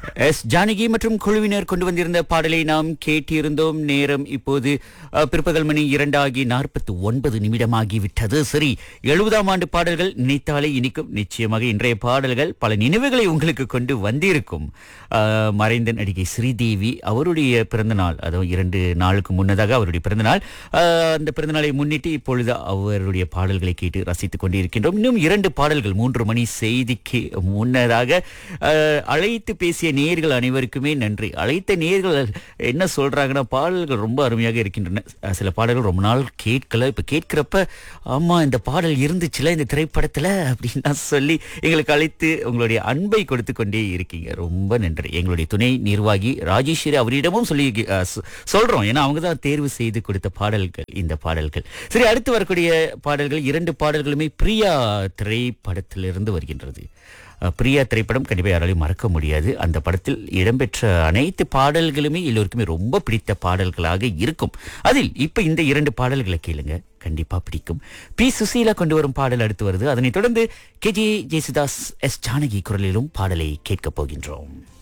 S Janaki மற்றும் குழுவினர் கொண்டு வந்திருந்த பாடலை நாம் கேட்டிருந்தோம் நேரம் இப்போது அஹ், பிற்பகல் மணி இரண்டாகி நாற்பத்தி ஒன்பது நிமிடமாகி விட்டது சரி எழுபதாம் ஆண்டு பாடல்கள் நினைத்தாலே இனிக்கும் நிச்சயமாக இன்றைய பாடல்கள் பல நினைவுகளை உங்களுக்கு கொண்டு வந்திருக்கும் அஹ், மறைந்த நடிகை ஸ்ரீதேவி அவருடைய பிறந்த நாள் அதுவும் இரண்டு நாளுக்கு முன்னதாக அவருடைய பிறந்த நாள் அஹ், அந்த பிறந்த நாளை முன்னிட்டு இப்பொழுது அவருடைய பாடல்களை கேட்டு ரசித்துக் கொண்டிருக்கின்றோம் இன்னும் இரண்டு பாடல்கள் மூன்று மணி செய்திக்கு முன்னதாக அஹ், அழைத்து பேசிய நேயர்கள் அனைவருக்குமே நன்றி அழைத்த நேயர்கள் என்ன சொல்றாங்கன்னா பாடல்கள் ரொம்ப அருமையாக இருக்கின்றன அஹ், சில பாடல்கள் ரொம்ப நாள் கேட்கல இப்ப கேட்கிறப்ப ஆமா இந்த பாடல் இருந்துச்சுல இந்த திரைப்படத்துல அப்படின்னா சொல்லி எங்களுக்கு அழைத்து உங்களுடைய அன்பை கொடுத்து கொண்டே இருக்கீங்க ரொம்ப நன்றி எங்களுடைய துணை நிர்வாகி ராஜேஸ்வரி அவரிடமும் சொல்லி அஹ், சொ- சொல்றோம் ஏன்னா அவங்க தான் தேர்வு செய்து கொடுத்த பாடல்கள் இந்த பாடல்கள் சரி அடுத்து வரக்கூடிய பாடல்கள் இரண்டு பாடல்களுமே பிரியா திரைப்படத்திலிருந்து வருகின்றது அஹ், பிரியா திரைப்படம் கண்டிப்பாக யாராலையும் மறக்க முடியாது அந்த படத்தில் இடம்பெற்ற அனைத்து பாடல்களுமே எல்லோருக்குமே ரொம்ப பிடித்த பாடல்களாக இருக்கும் அதில் இப்ப இந்த இரண்டு பாடல்களை கேளுங்க கண்டிப்பா பிடிக்கும் பி சுசீலா கொண்டு வரும் பாடல் அடுத்து வருது அதனைத் தொடர்ந்து K J Yesudas S Janaki குரலிலும் பாடலை கேட்கப் போகின்றோம்